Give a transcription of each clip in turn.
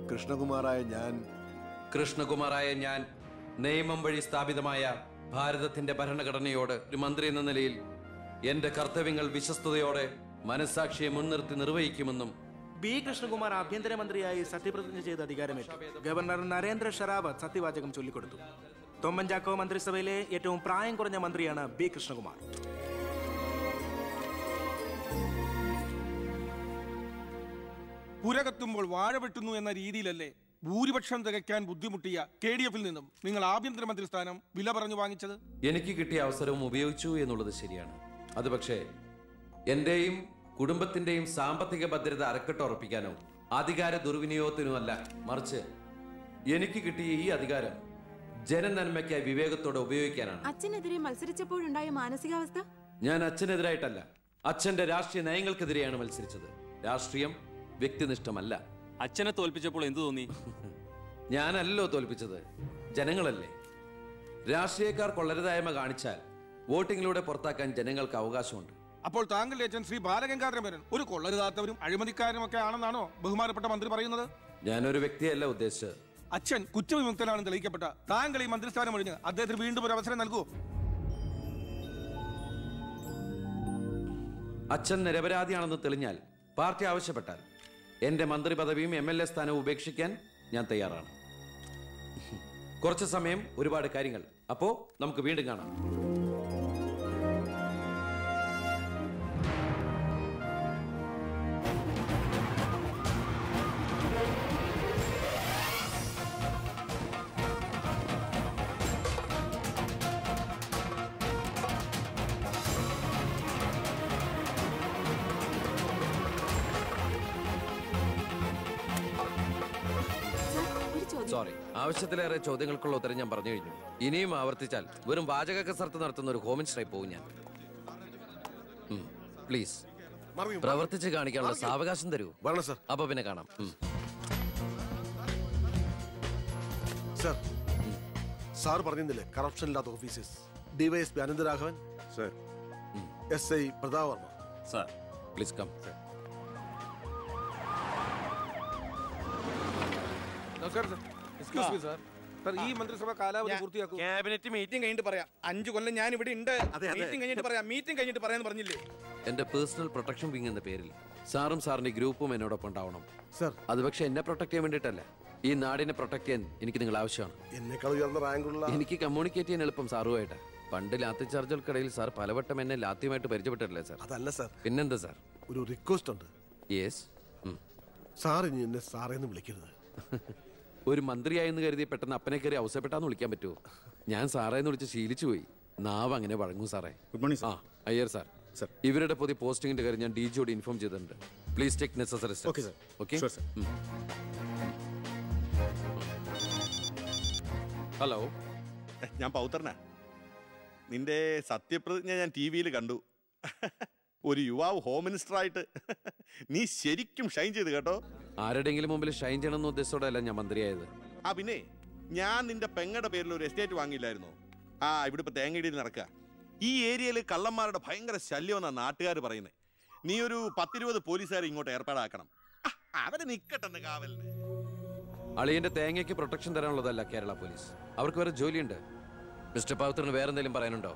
കൃഷ്ണകുമാറായ ഞാൻ കൃഷ്ണകുമാറായ ഞാൻ നിയമം വഴി സ്ഥാപിതമായ ഭാരതത്തിന്റെ ഭരണഘടനയോട് ഒരു മന്ത്രി എന്ന നിലയിൽ എന്റെ കർത്തവ്യങ്ങൾ വിശ്വസ്തയോടെ മനസാക്ഷിയെ മുൻനിർത്തി നിർവഹിക്കുമെന്നും ബി കൃഷ്ണകുമാർ ആഭ്യന്തരമന്ത്രിയായി സത്യപ്രതിജ്ഞ ചെയ്ത അധികാരമേറ്റു ഗവർണർ നരേന്ദ്ര ഷെറാവത്ത് സത്യവാചകം ചൊല്ലിക്കൊടുത്തു തൊമ്മൻചാക്കോ മന്ത്രിസഭയിലെ ഏറ്റവും പ്രായം കുറഞ്ഞ മന്ത്രിയാണ് ബി കൃഷ്ണകുമാർ പുരകത്തുമ്പോൾ വാഴ വെട്ടുന്നു എന്ന രീതിയിലല്ലേ ഭൂരിപക്ഷം തികയ്ക്കാൻ ബുദ്ധിമുട്ടിയ കെ ഡി എഫിൽ നിന്നും നിങ്ങൾ ആഭ്യന്തരമന്ത്രി സ്ഥാനം വില പറഞ്ഞു വാങ്ങിച്ചത് എനിക്ക് കിട്ടിയ അവസരവും ഉപയോഗിച്ചു എന്നുള്ളത് ശരിയാണ് അത് പക്ഷേ എന്റെയും കുടുംബത്തിന്റെയും സാമ്പത്തിക ഭദ്രത അരക്കെട്ട് ഉറപ്പിക്കാനോ അധികാര ദുർവിനിയോഗത്തിനോ അല്ല മറിച്ച് എനിക്ക് കിട്ടിയ ഈ അധികാരം ജനനന്മയ്ക്കായി വിവേകത്തോടെ ഉപയോഗിക്കാനാണ് അച്ഛനെതിരെ മത്സരിച്ചപ്പോഴുണ്ടായ മാനസികാവസ്ഥ ഞാൻ അച്ഛനെതിരായിട്ടല്ല അച്ഛന്റെ രാഷ്ട്രീയ നയങ്ങൾക്കെതിരെയാണ് മത്സരിച്ചത് രാഷ്ട്രീയം വ്യക്തിനിഷ്ഠമല്ല അച്ഛനെ തോൽപ്പിച്ചപ്പോൾ എന്തു തോന്നി ഞാനല്ലല്ലോ തോൽപ്പിച്ചത് ജനങ്ങളല്ലേ രാഷ്ട്രീയക്കാർ കൊള്ളരുതായ്മ കാണിച്ചാൽ വോട്ടിങ്ങിലൂടെ പുറത്താക്കാൻ ജനങ്ങൾക്ക് അവകാശമുണ്ട് അപ്പോൾ താങ്കളുടെ അച്ഛൻ ശ്രീ ബാലഗംഗാധരൻ മേനോൻ ഒരു കൊള്ളരുതാത്തവരും അഴിമതിക്കാരും ഒക്കെ ആണെന്നാണോ ബഹുമാനപ്പെട്ട മന്ത്രി പറയുന്നത് ഞാനൊരു വ്യക്തിയല്ല ഉദ്ദേശിച്ചത് അച്ഛൻ കുറ്റവിമുക്തനാണെന്ന് തെളിയിക്കപ്പെട്ട താങ്കൾ ഈ മന്ത്രിസ്ഥാനം ഒഴിഞ്ഞ് അദ്ദേഹത്തിന് വീണ്ടും ഒരു അവസരം നൽകുമോ അച്ഛൻ നിരപരാധിയാണെന്ന് തെളിഞ്ഞാൽ പാർട്ടി ആവശ്യപ്പെട്ടാൽ എന്റെ മന്ത്രി പദവിയും എം എൽ എ സ്ഥാനവും ഉപേക്ഷിക്കാൻ ഞാൻ തയ്യാറാണ് കുറച്ച് സമയം ഒരുപാട് കാര്യങ്ങൾ അപ്പോ നമുക്ക് വീണ്ടും കാണാം സർ, ഒരു ചോദ്യം സോറി ആവശ്യത്തിലേറെ ചോദ്യങ്ങൾക്കുള്ള ഉത്തരം ഞാൻ പറഞ്ഞു കഴിഞ്ഞു ഇനിയും ആവർത്തിച്ചാൽ വെറും വാചക കസർത്ത് നടത്തുന്ന ഒരു ഹോമിൻസ്റ്റായി പോകും ഞാൻ പ്ലീസ് പ്രവർത്തിച്ച് കാണിക്കാനുള്ള സാവകാശം തരൂ വരണം സർ അപ്പൊ പിന്നെ കാണാം ഉം. സർ സാർ പറഞ്ഞില്ലേ കറപ്ഷൻ ഇല്ലാത്ത officers DYSP Anantharaghavan sir S I Pratap Varma sir please come നമസ്കാരം sir excuse me sir sir ഈ മന്ത്രിസഭ കാലാവധി പൂർത്തിയാക്കൂ ക്യാബിനറ്റ് മീറ്റിംഗ് കഴിഞ്ഞിട്ട് പറയാം അഞ്ചു കൊല്ലം ഞാൻ ഇവിടെ ഉണ്ട് മീറ്റിംഗ് കഴിഞ്ഞിട്ട് പറയാം മീറ്റിംഗ് കഴിഞ്ഞിട്ട് പറയാന്ന് പറഞ്ഞില്ലേ എന്റെ പേഴ്സണൽ പ്രൊട്ടക്ഷൻ വിങ് എന്ന പേരിൽ സാറും സാറിന്റെ ഗ്രൂപ്പും എന്നോടൊപ്പം ഉണ്ടാവണം സർ അത് പക്ഷെ എന്നെ പ്രൊട്ടക്ട് ചെയ്യാൻ വേണ്ടിയിട്ടല്ല ഈ നാടിനെ പ്രൊട്ടക്ട് ചെയ്യാൻ എനിക്ക് നിങ്ങൾ ആവശ്യമാണ് എന്നെക്കാൾ ഉയർന്ന റാങ്കുള്ള എനിക്ക് കമ്മ്യൂണിക്കേറ്റ് ചെയ്യാൻ എളുപ്പം സാറുമായിട്ട് പണ്ട് ലാത്തി ചാർജുകൾക്കിടയിൽ സാർ പലവട്ടം എന്നെ ലാത്തിയുമായിട്ട് പരിചയപ്പെട്ടിട്ടില്ലേ സാർ അതല്ല സർ പിന്നെന്താ സാർ ഒരു റിക്വസ്റ്റ് ഉണ്ട് യെസ് സാർ ഇനി എന്നെ സാറേന്ന് വിളിക്കരുത് ഒരു മന്ത്രിയായെന്ന് കരുതി പെട്ടെന്ന് അപ്പനെ കയറി അവസരപ്പെട്ടാന്ന് വിളിക്കാൻ പറ്റുമോ ഞാൻ സാറേന്ന് വിളിച്ച് ശീലിച്ചു പോയി നാവ് അങ്ങനെ വഴങ്ങും സാറേ ഗുഡ് മോർണിംഗ് ആ അയ്യർ സാർ Sir. ഇവരുടെ പുതിയ പോസ്റ്റിംഗിന്റെ കാര്യം ഞാൻ ഡി ജിയോട് ഇൻഫോം ചെയ്തിട്ടുണ്ട് please take necessary Okay, sir. Okay Sure, sir. Hello ഞാൻ പൗത്രനാ നിന്റെ സത്യപ്രതിജ്ഞ ഞാൻ ടി വിയിൽ കണ്ടു ഒരു യുവാവ് ഹോം മിനിസ്റ്റർ ആയിട്ട് നീ ശരിക്കും ഷൈൻ ചെയ്ത് കേട്ടോ ആരുടെയെങ്കിലും മുമ്പിൽ ഷൈൻ ചെയ്യണമെന്ന ഉദ്ദേശത്തോടെയല്ല ഞാൻ മന്ത്രിയായത് ആ പിന്നെ ഞാൻ നിന്റെ പെങ്ങടെ പേരിൽ ഒരു എസ്റ്റേറ്റ് വാങ്ങിയില്ലായിരുന്നോ ആ ഇവിടെ ഇപ്പൊ തേങ്ങയിടിയിൽ നടക്കുക ഈ ഏരിയയിൽ കള്ളന്മാരുടെ ഭയങ്കര ശല്യമെന്നാ നാട്ടുകാർ പറയുന്നത് നീ ഒരു പത്തിരുപത് പോലീസുകാരെ ഇങ്ങോട്ട് ഏർപ്പാടാക്കണം ആ, അവര് നിക്കട്ടെന്ന് കാവലിന് അളിയന്റെ തേങ്ങയ്ക്ക് പ്രൊട്ടക്ഷൻ തരാനുള്ളതല്ല കേരള പോലീസ് അവർക്ക് വേറെ ജോലിയുണ്ട് മിസ്റ്റർ പവിത്രന് വേറെ എന്തെങ്കിലും പറയാനുണ്ടോ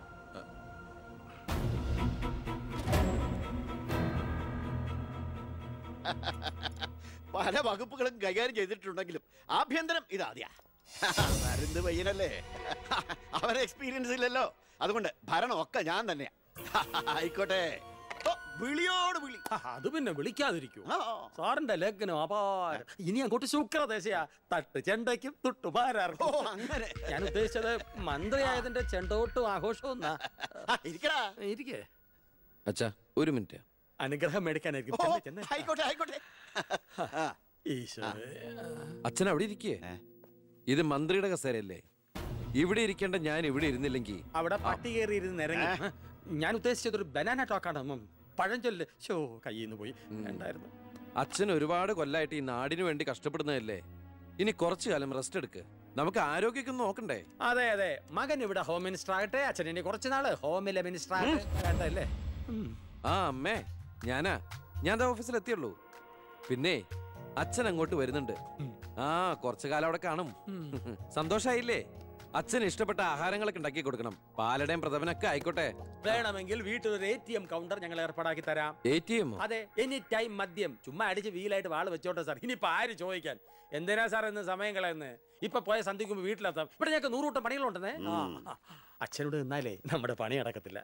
പല വകുപ്പുകളും കൈകാര്യം ചെയ്തിട്ടുണ്ടെങ്കിലും ആഭ്യന്തരം ഇതാദ്യ മരുന്ന് പയ്യനല്ലേ അവന് എക്സ്പീരിയൻസ് ഇല്ലല്ലോ അതുകൊണ്ട് ഭരണമൊക്കെ ഞാൻ തന്നെയാ ആയിക്കോട്ടെ ഓ, വിളിയോട് വിളി അത് പിന്നെ വിളിക്കാതിരിക്കൂ ആ. സാറിന്റെ ലഗ്നം അപാരം ഇനി അങ്ങോട്ട് ശുക്രദേശയാ തട്ട് ചെണ്ടയ്ക്കും തുട്ടു ഓ പാരാർക്കും അങ്ങനെ ഞാൻ ഉദ്ദേശിച്ചത് മന്ത്രിയായതിന്റെ ചെണ്ടോട്ടും ആഘോഷവും എന്നാ. ആ, ഇരിക്കടാ ഇരിക്കേ അച്ഛാ ഒരു മിനിറ്റ് അനുഗ്രഹം മേടിക്കാനായിരിക്കും ഓ, ചെന്നേ, ചെന്നേ. ആയിക്കോട്ടെ ആയിക്കോട്ടെ ആ, ഈശോയെ. അച്ഛൻ അവിടെ ഇരിക്കേ ഇത് മന്ത്രിയുടെ കസേരയല്ലേ ഇവിടെ ഇരിക്കേണ്ട ഞാൻ ഇവിടെ ഇരുന്നില്ലെങ്കിൽ അവിടെ പട്ടി കയറിയിരുന്ന് ഇറങ്ങി ഞാൻ ഉദ്ദേശിച്ചത് ഒരു ബനാന ടോക്കാണ് ഉം. പഴഞ്ചൊല്ല് ഷോ കയ്യിൽ നിന്ന് പോയി ഉണ്ടായിരുന്നു അച്ഛൻ ഒരുപാട് കൊല്ലായിട്ട് ഈ നാടിനു വേണ്ടി കഷ്ടപ്പെടുന്നതല്ലേ ഇനി കുറച്ചു കാലം റെസ്റ്റ് എടുക്ക് നമുക്ക് ആരോഗ്യമൊക്കെ ഒന്ന് നോക്കണ്ടേ അതെ അതെ മകൻ ഇവിടെ ഹോം മിനിസ്റ്റർ ആകട്ടെ അച്ഛൻ ഇനി കുറച്ച് നാള് ഹോമിലെ മിനിസ്റ്റർ ആകട്ടെ വേണ്ടല്ലേ ഉം. ആ അമ്മേ ഞാനാ ഞാൻ ദാ ഓഫീസിൽ എത്തിയുള്ളൂ പിന്നെ അച്ഛൻ അങ്ങോട്ട് വരുന്നുണ്ട് ആ കുറച്ചു കാലം അവിടെ കാണും സന്തോഷായില്ലേ അച്ഛന് ഇഷ്ടപ്പെട്ട ആഹാരങ്ങളൊക്കെ ഉണ്ടാക്കി കൊടുക്കണം പാലടയും പ്രഥമനൊക്കെ ആയിക്കോട്ടെ വേണമെങ്കിൽ വീട്ടിൽ ഒരു എ ടി എം കൗണ്ടർ ഞങ്ങൾ ഏർപ്പാടാക്കി തരാം എ ടി എം അതെ എനി ടൈം മദ്യം ചുമ്മാ അടിച്ച് വീലായിട്ട് വാള് വെച്ചോട്ടെ സാർ ഇനിയിപ്പോ ആര് ചോദിക്കാൻ എന്തിനാ സാർ എന്ന് സമയം കളയുന്നത് ഇപ്പൊ പോയ സന്ധിക്കുമ്പോ വീട്ടിലെത്താം ഇവിടെ ഞങ്ങൾക്ക് നൂറുകൂട്ടം പണികളുണ്ടെന്നേ ആ. അച്ഛനോട് നിന്നാലേ നമ്മുടെ പണി നടക്കത്തില്ല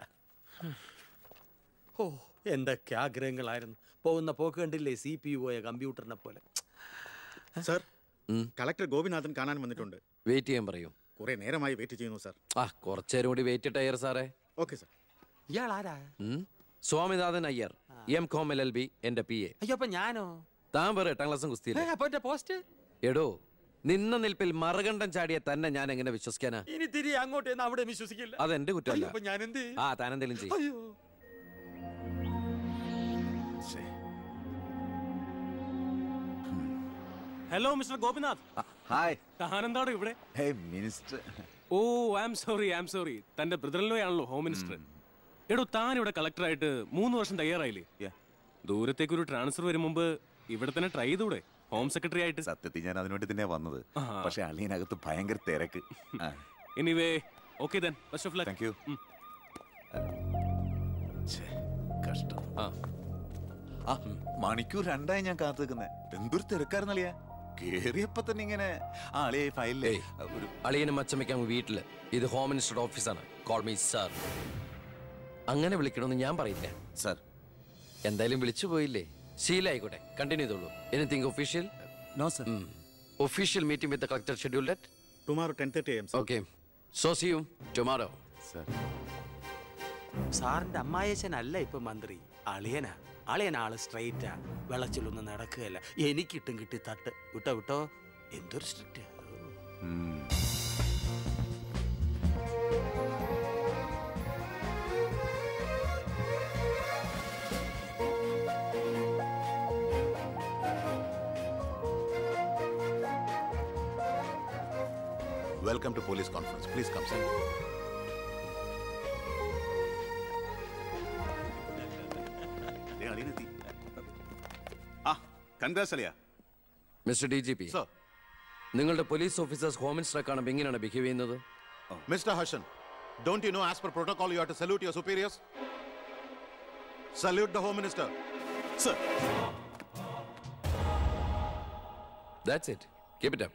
ഓ എന്തൊക്കെ ആഗ്രഹങ്ങളായിരുന്നു പോകുന്ന പോക്ക് കണ്ടില്ലേ സി പി യു പോയ കമ്പ്യൂട്ടറിനെ പോലെ സർ കളക്ടർ ഗോപിനാഥൻ കാണാൻ വന്നിട്ടുണ്ട് വെയിറ്റ് ചെയ്യാൻ പറയൂ കുറെ നേരമായി വെയിറ്റ് ചെയ്യുന്നു സർ ആ കുറച്ചേരം കൂടി വെയിറ്റ് ടയർ സാറേ ഓക്കെ സർ ഇയാൾ ആരാ ഉം. Swaminathan Iyer M Com L L B എന്റെ പി എ അയ്യോ അപ്പൊ ഞാനോ താൻ വേറെ എട്ടാം ക്ലാസ്സും കുസ്തിയില്ല അപ്പൊ എന്റെ പോസ്റ്റ് എടോ നിന്ന നിൽപ്പിൽ മറുകണ്ഠം ചാടിയ തന്നെ ഞാൻ എങ്ങനെ വിശ്വസിക്കാനാ ഇനി തിരി അങ്ങോട്ട് ചെന്ന് അവിടെ വിശ്വസിക്കില്ല അതെന്റെ കുറ്റമല്ല അയ്യോ, അപ്പൊ ഞാൻ എന്ത് ആ താനെന്തെങ്കിലും ചെയ്യും അയ്യോ ഹലോ മിസ്റ്റർ ഗോപിനാഥ് ഹായ് താനെന്താണ് ഇവിടെ hey minister oh I am sorry I am sorry തന്റെ ബ്രദറിലോ ആണല്ലോ ഹോം മിനിസ്റ്റർ എടോ താൻ ഇവിടെ കളക്ടറായിട്ട് മൂന്ന് വർഷം തയ്യാറായില്ലേ ദൂരത്തേക്ക് ഒരു ട്രാൻസ്ഫർ വരും മുമ്പ് ഇവിടെ തന്നെ ട്രൈ ചെയ്തൂടെ ഹോം സെക്രട്ടറി ആയിട്ട് സത്യത്തിൽ ഞാൻ അതിനുവേണ്ടി തന്നെ വന്നത് ആ. പക്ഷെ അളിയനകത്ത് ഭയങ്കര തിരക്ക് anyway okay then best of luck thank you കഷ്ടം ആ ആ മണിക്കൂർ രണ്ടായി ഞാൻ കാത്തു നിൽക്കുന്നത് എന്തൊരു തിരക്കായിരുന്നളിയ കേറിയപ്പോ തന്നെ ഇങ്ങനെ ആ അളിയ ഫയലിലേ ഒരു അളിയനും അച്ചമ്മയ്ക്കും വീട്ടില് ഇത് ഹോം മിനിസ്റ്ററുടെ ഓഫീസാണ് കോൾ മീ സാർ അങ്ങനെ വിളിക്കണമെന്ന് ഞാൻ പറയില്ല സാർ എന്തായാലും വിളിച്ചു പോയില്ലേ ശീലായിക്കോട്ടെ കണ്ടിന്യൂ ചെയ്തോളൂ anything official no sir official meeting with collector schedule date tomorrow ten thirty M okay so see you tomorrow sir സാറിന്റെ അമ്മായച്ചനല്ല ഇപ്പൊ മന്ത്രി അളിയനാ അളിയൻ ആള് സ്ട്രൈറ്റാ വെളച്ചിലൊന്നും നടക്കുകയല്ല എനിക്കിട്ടും കിട്ടി തട്ട് വിട്ടോ വിട്ടോ എന്തൊരു strict welcome to police conference please come sir ആ കൺഗ്രാസ് അളിയ mister D G P Sir. നിങ്ങളുടെ പോലീസ് ഓഫീസേഴ്സ് ഹോം മിനിസ്റ്ററെ കാണുമ്പോൾ എങ്ങനെയാണ് ബിഹേവ് ചെയ്യുന്നത് Mr. Harshan, don't you know as per protocol you have to salute your superiors? Salute the Home Minister. Sir. That's it keep it up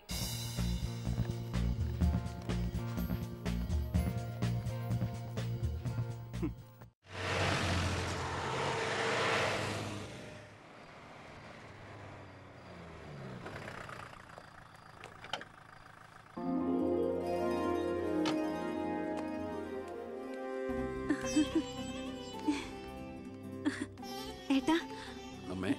ഏട്ടാ അമ്മേ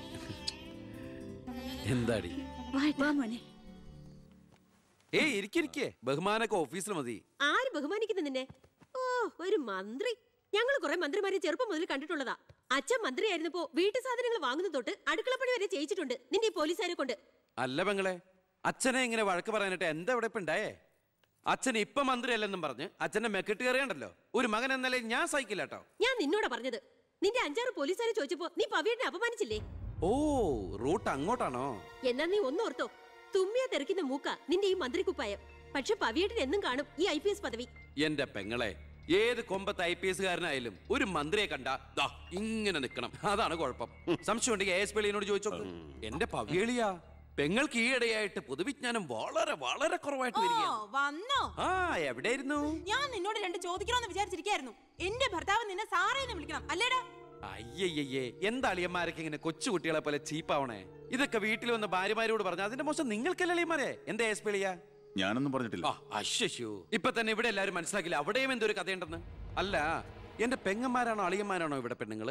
എന്താടി വാ മോനെ ഏയ് ഇരിക്കിരിക്കേ ബഹുമാനൊക്കെ ഓഫീസിൽ മതി ആര് ബഹുമാനിക്കുന്നു നിന്നെ ഓ ഒരു മന്ത്രി ഞങ്ങൾ കുറെ മന്ത്രിമാരെ ചെറുപ്പം മുതൽ കണ്ടിട്ടുള്ളതാ അച്ഛൻ മന്ത്രിയായിരുന്നപ്പോ വീട്ടു സാധനങ്ങൾ വാങ്ങുന്ന തൊട്ട് അടുക്കളപ്പണി വരെ ചെയ്യിച്ചിട്ടുണ്ട് നിന്റെ ഈ പോലീസുകാരെ കൊണ്ട് അല്ല പെങ്ങളെ അച്ഛനെ ഇങ്ങനെ വഴക്ക് പറയാനായിട്ട് എന്താ ഇവിടെ ഇപ്പൊ ഉണ്ടായേ അച്ഛൻ ഇപ്പൊ മന്ത്രിയല്ലെന്നും പറഞ്ഞ് അച്ഛന്റെ മെക്കെട്ട് കയറിയണ്ടല്ലോ ഒരു മകൻ എന്ന നിലയിൽ ഞാൻ സഹിക്കില്ല കേട്ടോ ഞാൻ നിന്നോടാ പറഞ്ഞത് നിന്റെ അഞ്ചാറ് പോലീസുകാരെ ചോദിച്ചപ്പോ നീ പവിയനെ അപമാനിച്ചില്ലേ ഓ റൂട്ട് അങ്ങോട്ടാണോ എന്നാ നീ ഒന്നോർത്തോ തുമ്മിയ തെറിക്കുന്ന മൂക്ക നിന്റെ ഈ മന്ത്രിക്കുപ്പായം പക്ഷെ പവിയേട്ടൻ എന്നും കാണും ഈ ഐ പി എസ് പദവി എന്റെ പെങ്ങളെ ഏത് കൊമ്പത്ത് ഐ പി എസ്കാരനായാലും ഒരു മന്ത്രിയെ കണ്ട ദാ ഇങ്ങനെ നിൽക്കണം അതാണ് കുഴപ്പം സംശയം ഉണ്ടെങ്കിൽ എ എസ് പെളിയനോട് ചോദിച്ചോ എന്റെ പവ്യളിയാ പെങ്ങൾക്ക് ഈയിടെയായിട്ട് പൊതുവിജ്ഞാനം വളരെ വളരെ കുറവായിട്ട് വരികയാണ് വന്നോ ആ എവിടെയായിരുന്നു ഞാൻ നിന്നോട് രണ്ട് ചോദിക്കണമെന്ന് വിചാരിച്ചിരിക്കായിരുന്നു എന്റെ ഭർത്താവ് നിന്നെ സാറേ എന്ന് വിളിക്കണം അല്ലേടാ അയ്യയ്യേ എന്താ അളിയന്മാരൊക്കെ ഇങ്ങനെ കൊച്ചു കുട്ടികളെ പോലെ ചീപ്പാവണേ ഇതൊക്കെ വീട്ടിൽ വന്ന ഭാര്യമാരോട് പറഞ്ഞു അതിന്റെ മോശം നിങ്ങൾക്കല്ലേ അളിയന്മാരെ എന്താ എസ് പെളിയാ ഞാനൊന്നും പറഞ്ഞിട്ടില്ല അശ്ശോ ഇപ്പൊ തന്നെ ഇവിടെ എല്ലാവരും മനസ്സിലാക്കില്ല അവിടെയും എന്തൊരു കഥയുണ്ടെന്ന് അല്ല എന്റെ പെങ്ങന്മാരാണോ അളിയന്മാരാണോ ഇവിടെ പെണ്ണുങ്ങള്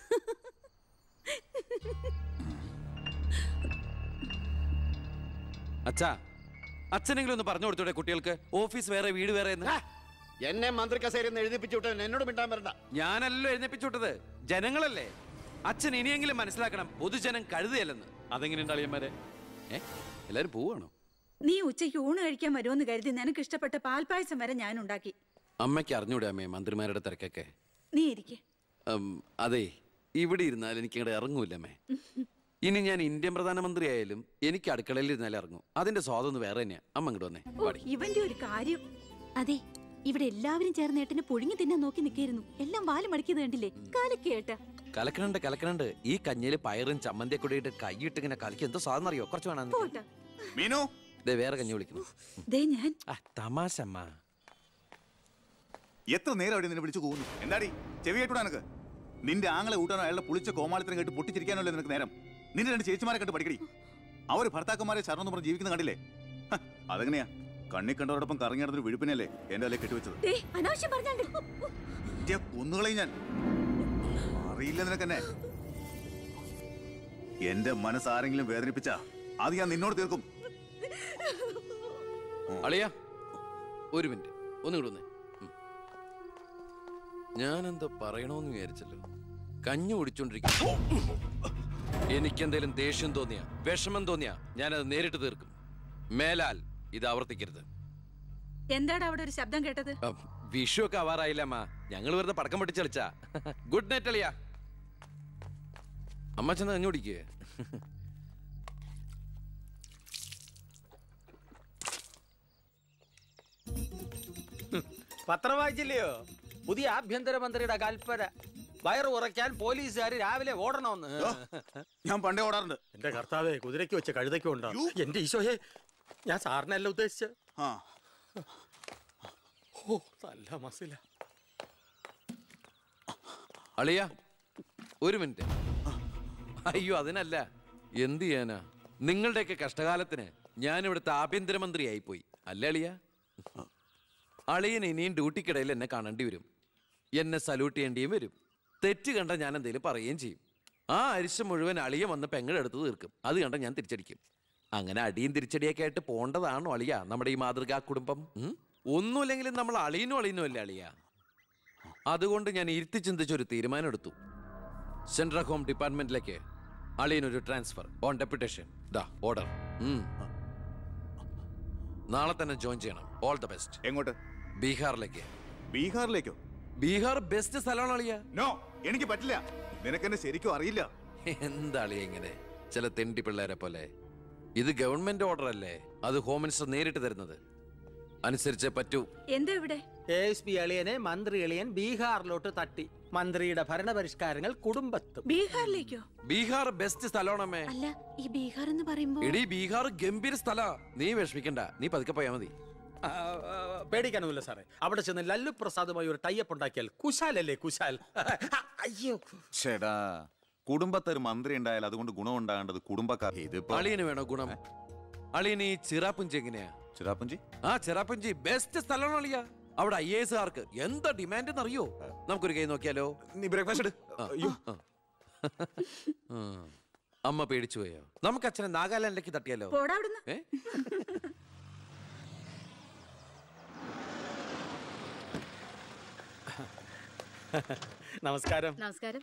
അച്ഛാ അച്ഛനെങ്കിലും ഒന്ന് പറഞ്ഞു കൊടുത്തൂടെ കുട്ടികൾക്ക് ഓഫീസ് വേറെ വീട് വേറെ എന്ന് എന്നെ മന്ത്രി കസേരയിൽ നിന്ന് എഴുതിപ്പിച്ചു വിട്ടവൻ എന്നോട് മിണ്ടാൻ വരണ്ട ഞാനല്ലോ എഴുന്നേപ്പിച്ചു വിട്ടത് ജനങ്ങളല്ലേ അച്ഛൻ ഇനിയെങ്കിലും മനസ്സിലാക്കണം പൊതുജനം കഴുതയല്ലെന്ന് അതെങ്ങനെയുണ്ട് അളിയന്മാരെ ഏ എല്ലാരും പോവാണോ നീ ഉച്ചയ്ക്ക് ഊണ് കഴിക്കാൻ വരുമെന്ന് കരുതി നിനക്ക് ഇഷ്ടപ്പെട്ട പാൽപ്പായസം വരെ ഞാൻ ഉണ്ടാക്കി അമ്മയ്ക്ക് അറിഞ്ഞൂടെ അമ്മേ മന്ത്രിമാരുടെ തിരക്കൊക്കെ നീ ഇരിക്കെ ഉം, അതെ ഇവിടെ ഇരുന്നാൽ എനിക്ക് ഇങ്ങോട്ട് ഇറങ്ങൂല അമ്മേ ഇനി ഞാൻ ഇന്ത്യൻ പ്രധാനമന്ത്രി ആയാലും എനിക്ക് അടുക്കളയിൽ ഇരുന്നാലേ ഇറങ്ങും അതിന്റെ സ്വാദം വേറെ തന്നെയാ അമ്മ ഇങ്ങോട്ട് വന്നേ ഓ, ഇവന്റെ ഒരു കാര്യം അതെ ഇവിടെ എല്ലാവരും ചേർന്ന് ഏട്ടനെ പുഴുങ്ങി തിന്നാൻ നോക്കി നിൽക്കായിരുന്നു എല്ലാം വാല് മടക്കിയത് കണ്ടില്ലേ കാലക്കേട്ട കലക്കണുണ്ട് കലക്കണുണ്ട് ഈ കഞ്ഞിയിൽ പയറും ചമ്മന്തിയൊക്കെ കൂടിയിട്ട് കൈയിട്ട് ഇങ്ങനെ കലക്കി എന്തോ സാധനം അറിയോ കുറച്ച് വേണം പോട്ടെ മീനു ദേ വേറെ കഞ്ഞി വിളിക്കുന്നു ദേ ഞാൻ ആ തമാശ അമ്മ എത്ര നേരം അവിടെ നിന്നെ വിളിച്ചു പോകുന്നു എന്താടി ചെവി കേട്ടൂടാ നിനക്ക് നിന്റെ ആങ്ങളെ കൂട്ടാനോ അയാളുടെ പുളിച്ച കോമാളിത്തരം കേട്ട് പൊട്ടിച്ചിരിക്കാനല്ലേ നിനക്ക് നേരം നിന്റെ രണ്ട് ചേച്ചിമാരെ കണ്ട് പഠിക്കടി അവർ ഭർത്താക്കന്മാരെ ശരണം പറഞ്ഞ് ജീവിക്കുന്ന കണ്ടില്ലേ ഹ, അതെങ്ങനെയാ കണ്ണി കണ്ടവരോടൊപ്പം കറങ്ങി നടന്നൊരു വിഴുപ്പിനല്ലേ എന്റെ അല്ലേ കെട്ടിവെച്ചത് ദേ അനാവശ്യം പറഞ്ഞാണ്ട് ഇജ്ജെ കൊന്നുകളയും ഞാൻ അറിയില്ല നിനക്കെന്നെ എന്റെ മനസ്സ് ആരെങ്കിലും വേദനിപ്പിച്ചാ അത് ഞാൻ നിന്നോട് തീർക്കും അളിയ ഒരു മിനിറ്റ് ഒന്നും വന്നേ ഞാൻ എന്തോ പറയണോന്ന് വിചാരിച്ചല്ലോ കഞ്ഞി കുടിച്ചോണ്ടിരിക്കും എനിക്കെന്തേലും ദേഷ്യം തോന്നിയ വിഷമം തോന്നിയ ഞാനത് നേരിട്ട് തീർക്കും മേലാൽ ഇത് ആവർത്തിക്കരുത് എന്താടാ അവിടെ ഒരു ശബ്ദം കേട്ടത് അം, വിഷു ഒക്കെ ആവാറായില്ല അമ്മ ഞങ്ങൾ വെറുതെ പടക്കം പൊട്ടിച്ച് കളിച്ചാ ഗുഡ് നൈറ്റ് അളിയ അമ്മ ചെന്ന് കഞ്ഞി കുടിക്കേ പത്രം വായിച്ചില്ലയോ പുതിയ ആഭ്യന്തരമന്ത്രിയുടെ കൽപ്പന വയറ് ഉറയ്ക്കാൻ പോലീസുകാർ രാവിലെ ഓടണമെന്ന് ഞാൻ പണ്ടേ ഓടാറുണ്ട് എന്റെ കർത്താവേ കുതിരയ്ക്ക് വെച്ച കഴുതയ്ക്കും ഉണ്ടോ എന്റെ ഈശോയെ ഞാൻ സാറിനല്ല ഉദ്ദേശിച്ചത് ആ ഓ നല്ല മസില അളിയ ഒരു മിനിറ്റ് അയ്യോ അതിനല്ല എന്ത് ചെയ്യാനാ നിങ്ങളുടെയൊക്കെ കഷ്ടകാലത്തിന് ഞാൻ ഇവിടുത്തെ ആഭ്യന്തരമന്ത്രി ആയിപ്പോയി അല്ലേ അളിയ അളിയൻ ഇനിയും ഡ്യൂട്ടിക്കിടയിൽ എന്നെ കാണേണ്ടി വരും എന്നെ സല്യൂട്ട് ചെയ്യേണ്ടിയും വരും തെറ്റ് കണ്ട ഞാൻ എന്തെങ്കിലും പറയുകയും ചെയ്യും ആ അരിശം മുഴുവൻ അളിയ വന്ന് പെങ്ങളെടുത്ത് തീർക്കും അത് കണ്ട ഞാൻ തിരിച്ചടിക്കും അങ്ങനെ അടിയും തിരിച്ചടിയൊക്കെ ആയിട്ട് പോണ്ടതാണോ അളിയ നമ്മുടെ ഈ മാതൃകാ കുടുംബം ഉം? ഒന്നുമില്ലെങ്കിലും നമ്മൾ അളിയനും അളിയനും അല്ലേ അളിയ അതുകൊണ്ട് ഞാൻ ഇരുത്തി ചിന്തിച്ച ഒരു തീരുമാനം എടുത്തു സെൻട്രൽ ഹോം ഡിപ്പാർട്ട്മെന്റിലേക്ക് അളിയനൊരു ട്രാൻസ്ഫർ ഓൺ ഡെപ്യൂട്ടേഷൻ ദാ ഓർഡർ നാളെ തന്നെ ജോയിൻ ചെയ്യണം ഓൾ ദ ബെസ്റ്റ് എങ്ങോട്ട് ബീഹാറിലേക്ക് ബീഹാറിലേക്കോ ബീഹാർ ബെസ്റ്റ് സ്ഥലമാണ് അളിയ നോ എനിക്ക് പറ്റില്ല നിനക്കെന്നെ ശരിക്കും അറിയില്ല എന്താ അളിയ ഇങ്ങനെ ചില തെണ്ടി പിള്ളേരെ പോലെ ഇത് ഗവൺമെന്റ് ഓർഡർ അല്ലേ അത് ഹോം മിനിസ്റ്റർ നേരിട്ട് തരുന്നത് അനുസരിച്ചേ പറ്റൂ എന്താ ഇവിടെ എ എസ് പി അളിയനെ മന്ത്രി അളിയൻ ബീഹാറിലോട്ട് തട്ടി മന്ത്രിയുടെ ഭരണപരിഷ്കാരങ്ങൾ കുടുംബത്തും ബീഹാറിലേക്കോ ബീഹാർ ബെസ്റ്റ് സ്ഥലമാണമ്മേ അല്ല ഈ ബീഹാർ എന്ന് പറയുമ്പോ എടി ബീഹാർ ഗംഭീര സ്ഥല നീ വിഷമിക്കണ്ട നീ പതുക്കെ പോയാ മതി ആ, ആ, പേടിക്കാനൊന്നുമില്ല സാറേ അവിടെ ചെന്ന് ലല്ലു പ്രസാദുമായി ഒരു ടൈപ്പ് ഉണ്ടാക്കിയാൽ കുശാലല്ലേ കുശാൽ അയ്യോ ചേടാ കുടുംബത്തൊരു മന്ത്രി ഉണ്ടായാൽ അതുകൊണ്ട് ഗുണം ഉണ്ടാകേണ്ടത് കുടുംബക്കാർ ഇതിപ്പോ അളിയന് വേണോ ഗുണം അളിയന് ഈ ചിറാപ്പുഞ്ചി എങ്ങനെയാ ചിറാപ്പുഞ്ചി ആ ചിറാപ്പുഞ്ചി ബെസ്റ്റ് സ്ഥലമാണ് അളിയ അവിടെ ഐ എസ് ആർക്ക് എന്താ ഡിമാൻഡ് എന്നറിയോ നമുക്കൊരു കൈ നോക്കിയാലോ നീ ബ്രേക്ക്ഫാസ്റ്റ് ആ, ആ. ആ. അമ്മ പേടിച്ചു പോയോ നമുക്ക് അച്ഛനെ നാഗാലാൻഡിലേക്ക് തട്ടിയാലോ പോടാ അവിടുന്ന് ഏ? നമസ്കാരം നമസ്കാരം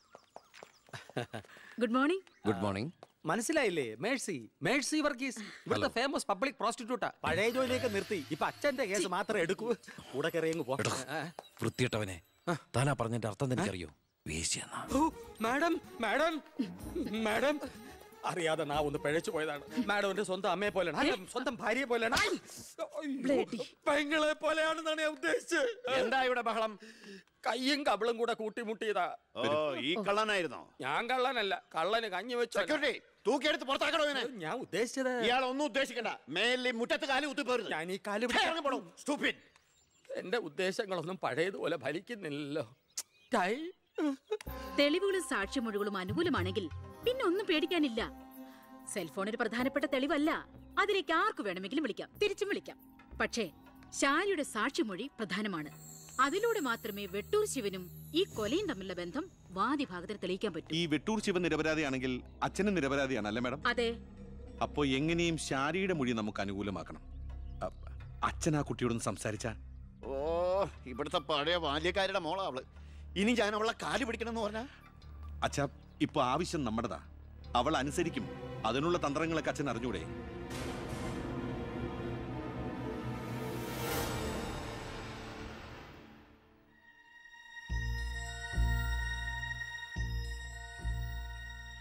ഗുഡ് മോർണിംഗ് ഗുഡ് മോർണിംഗ് മനസ്സിലായില്ലേ മേഴ്സി മേഴ്സി വർഗീസ് ഇവിടുത്തെ ഫേമസ് പബ്ലിക് പ്രോസ്റ്റിറ്റ്യൂട്ടാ പഴയ ജോലിയൊക്കെ നിർത്തി ഇപ്പൊ അച്ഛന്റെ കേസ് മാത്രമേ എടുക്കൂ കൂടെ കയറിയങ്ങ് പോ ആ. വൃത്തിയിട്ടവനെ താനാ പറഞ്ഞതിന്റെ അർത്ഥം എനിക്കറിയോ വേശ്യെന്നാ ഓ, മാഡം മാഡം മാഡം അറിയാതെ നാ ഒന്ന് പിഴച്ചു പോയതാണ് മാഡം എന്റെ സ്വന്തം അമ്മയെ പോലെയാണ് അല്ല, സ്വന്തം ഭാര്യയെ പോലെയാണ് ഐ! അയ്യോ, പെങ്ങളെ പോലെയാണെന്നാണ് ഞാൻ ഉദ്ദേശിച്ചത് എന്താ ഇവിടെ ബഹളം കയ്യും കബളും കൂടെ കൂട്ടിമുട്ടിയതാ ഓ ഈ കള്ളനായിരുന്നോ ഞാൻ കള്ളനല്ല കള്ളന് കഞ്ഞി വെച്ചു സെക്യൂരിറ്റി തൂക്കിയെടുത്ത് പുറത്താക്കണോ ഇവനെ ഞാൻ ഉദ്ദേശിച്ചത് ഇയാൾ ഒന്നും ഉദ്ദേശിക്കണ്ട മേലിൽ മുറ്റത്ത് കാലി കുത്തിപ്പോരുത് ഞാൻ ഈ കാല് Stupid. എന്റെ ഉദ്ദേശങ്ങളൊന്നും പഴയതുപോലെ ഫലിക്കുന്നില്ലല്ലോ ടൈ തെളിവുകളും സാക്ഷിമൊഴികളും അനുകൂലമാണെങ്കിൽ പിന്നെ ഒന്നും പേടിക്കാനില്ല സെൽഫോൺ ഒരു പ്രധാനപ്പെട്ട തെളിവല്ല അതിലേക്ക് ആർക്ക് വേണമെങ്കിലും വിളിക്കാം തിരിച്ചും വിളിക്കാം പക്ഷേ ശാരിയുടെ സാക്ഷിമൊഴി പ്രധാനമാണ് അതിലൂടെ മാത്രമേ വെട്ടൂർ ശിവനും ഈ കൊലയും തമ്മിലുള്ള ബന്ധം വാദിഭാഗത്തിന് തെളിയിക്കാൻ പറ്റൂ ഈ വെട്ടൂർ ശിവൻ നിരപരാധിയാണെങ്കിൽ അച്ഛനും നിരപരാധിയാണ് അല്ലേ മാഡം അതെ അപ്പോ എങ്ങനെയും ശാരിയുടെ മൊഴി നമുക്ക് അനുകൂലമാക്കണം അ- അച്ഛൻ ആ കുട്ടിയോടൊന്ന് സംസാരിച്ച ഓ ഇവിടുത്തെ പഴയ ബാല്യക്കാരുടെ മോളാ അവള് ഇനി ഞാൻ അവളെ കാല് പിടിക്കണമെന്ന് പറഞ്ഞാ അച്ഛാ ഇപ്പൊ ആവശ്യം നമ്മുടെതാ അവൾ അനുസരിക്കും അതിനുള്ള തന്ത്രങ്ങളൊക്കെ അച്ഛൻ അറിഞ്ഞൂടെ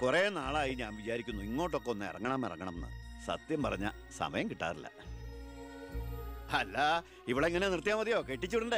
കുറെ നാളായി ഞാൻ വിചാരിക്കുന്നു ഇങ്ങോട്ടൊക്കെ ഒന്ന് ഇറങ്ങണം ഇറങ്ങണം എന്ന് സത്യം പറഞ്ഞ സമയം കിട്ടാറില്ല അല്ല ഇവിടെ ഇങ്ങനെ നിർത്തിയാ മതിയോ കെട്ടിച്ചുവിടണ്ടേ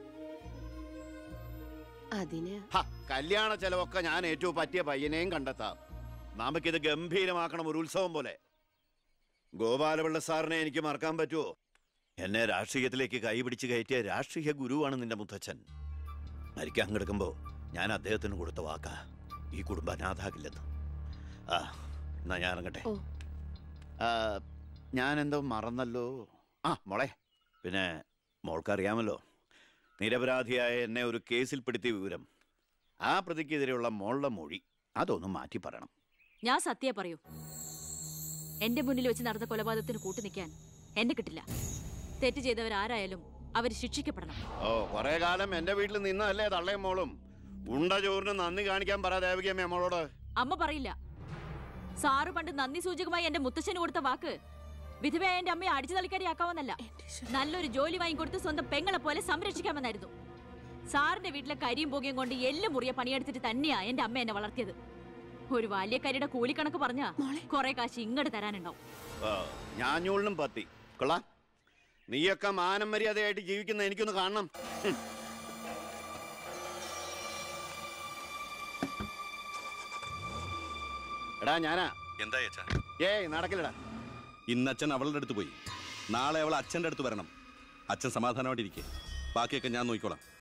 അതിന് ഹ, കല്യാണ ചെലവൊക്കെ ഞാൻ ഏറ്റവും പറ്റിയ പയ്യനെയും കണ്ടെത്താം നമുക്കിത് ഗംഭീരമാക്കണം ഒരു ഉത്സവം പോലെ ഗോപാലപിള്ള സാറിനെ എനിക്ക് മറക്കാൻ പറ്റുമോ എന്നെ രാഷ്ട്രീയത്തിലേക്ക് കൈപിടിച്ച് കയറ്റിയ രാഷ്ട്രീയ ഗുരുവാണ് നിന്റെ മുത്തച്ഛൻ മരിക്കാൻ കിടക്കുമ്പോ ഞാൻ അദ്ദേഹത്തിന് കൊടുത്ത വാക്കാ ഈ കുടുംബം അനാഥാകില്ലെന്ന് ആ എന്നാ ഞാൻ ഇറങ്ങട്ടെ ആ, ഞാൻ എന്തോ മറന്നല്ലോ ആ മോളെ പിന്നെ മോൾക്കറിയാമല്ലോ നിരപരാധിയായ എന്നെ ഒരു കേസിൽപ്പെടുത്തിയ വിവരം ആ പ്രതിക്കെതിരെയുള്ള മോളുടെ മൊഴി അതൊന്ന് മാറ്റി പറയണം ഞാൻ സത്യ പറയൂ എന്റെ മുന്നിൽ വെച്ച് നടന്ന കൊലപാതകത്തിന് കൂട്ടു നിൽക്കാൻ എന്നെ കിട്ടില്ല തെറ്റ് ചെയ്തവരാരായാലും അവർ ശിക്ഷിക്കപ്പെടണം ഓ കുറെ കാലം എന്റെ വീട്ടിൽ നിന്നല്ലേ തള്ളയും മോളും ഉണ്ട ചോറിന് നന്ദി കാണിക്കാൻ പറ ദേവികമ്മ മോളോട് അമ്മ പറയില്ല സാറ് പണ്ട് നന്ദി സൂചകമായി എന്റെ മുത്തശ്ശന് കൊടുത്ത വാക്ക് വിധവയായ എന്റെ അമ്മയെ അടിച്ചു തളിക്കാരിയാക്കാമെന്നല്ല നല്ലൊരു ജോലി വാങ്ങിക്കൊടുത്ത് സ്വന്തം പെങ്ങളെ പോലെ സംരക്ഷിക്കാമെന്നായിരുന്നു സാറിന്റെ വീട്ടിലെ കരിയും പുകയും കൊണ്ട് എല്ല് മുറിയ പണിയെടുത്തിട്ട് തന്നെയാ എന്റെ അമ്മ എന്നെ വളർത്തിയത് ഒരു ബാല്യക്കാരിയുടെ കൂലിക്കണക്ക് പറഞ്ഞാ കുറെ കാശ് ഇങ്ങോട്ട് തരാനുണ്ടാവും ഓ, ഞാഞ്ഞൂളിനും പത്തി കൊള്ളാം നീയൊക്കെ മാനം മര്യാദയായിട്ട് ജീവിക്കുന്ന എനിക്കൊന്ന് കാണണം ഹും. എടാ ഞാനാ എന്താ അച്ഛാ ഏയ് നടക്കില്ലടാ ഇന്ന് അച്ഛൻ അവളുടെ അടുത്ത് പോയി നാളെ അവൾ അച്ഛൻ്റെ അടുത്ത് വരണം അച്ഛൻ സമാധാനമായിട്ടിരിക്കെ ബാക്കിയൊക്കെ ഞാൻ നോക്കിക്കോളാം